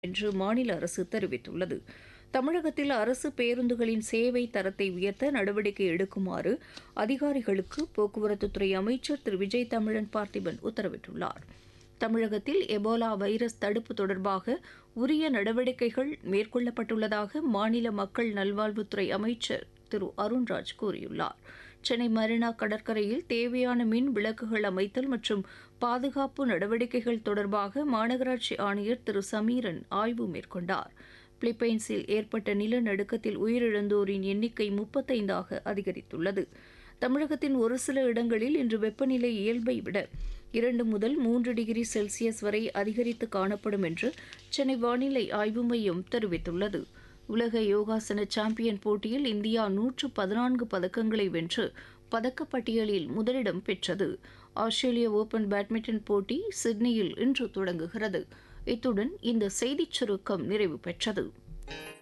என்று மாநில அரசு தெரிவித்துள்ளது தமிழகத்தில் அரசு பேருந்துகளின் சேவை தரத்தை உயர்த்த நடவடிக்கை எடுக்குமாறு அதிகாரிகளுக்கு போக்குவரத்துத்துறை அமைச்சர் திரு விஜய் தமிழன் பார்த்திபன் உத்தரவிட்டுள்ளார் தமிழகத்தில் எபோலா வைரஸ் தடுப்பு தொடர்பாக உரிய நடவடிக்கைகள் மேற்கொள்ளப்பட்டுள்ளதாக மாநில மக்கள் நல்வாழ்வுத்துறை அமைச்சர் திரு அருண்ராஜ் கூறியுள்ளார் சென்னை மெரினா கடற்கரையில் தேவையான மின் விளக்குகள் அமைத்தல் மற்றும் பாதுகாப்பு நடவடிக்கைகள் தொடர்பாக மாநகராட்சி ஆணையர் திரு சமீரன் ஆய்வு மேற்கொண்டார் பிலிப்பைன்ஸில் ஏற்பட்ட நிலநடுக்கத்தில் உயிரிழந்தோரின் எண்ணிக்கை முப்பத்தைந்தாக அதிகரித்துள்ளது தமிழகத்தின் ஒரு சில இடங்களில் இன்று வெப்பநிலை இயல்பை விட இரண்டு முதல் மூன்று டிகிரி செல்சியஸ் வரை அதிகரித்து காணப்படும் என்று சென்னை வானிலை ஆய்வு மையம் தெரிவித்துள்ளது உலக யோகாசன சாம்பியன் போட்டியில் இந்தியா நூற்று பதினான்கு பதக்கங்களை வென்று பதக்கப்பட்டியலில் முதலிடம் பெற்றது ஆஸ்திரேலிய ஓபன் பேட்மிண்டன் போட்டி சிட்னியில் இன்று தொடங்குகிறது இத்துடன் இந்த செய்திச் சுருக்கம் நிறைவு பெற்றது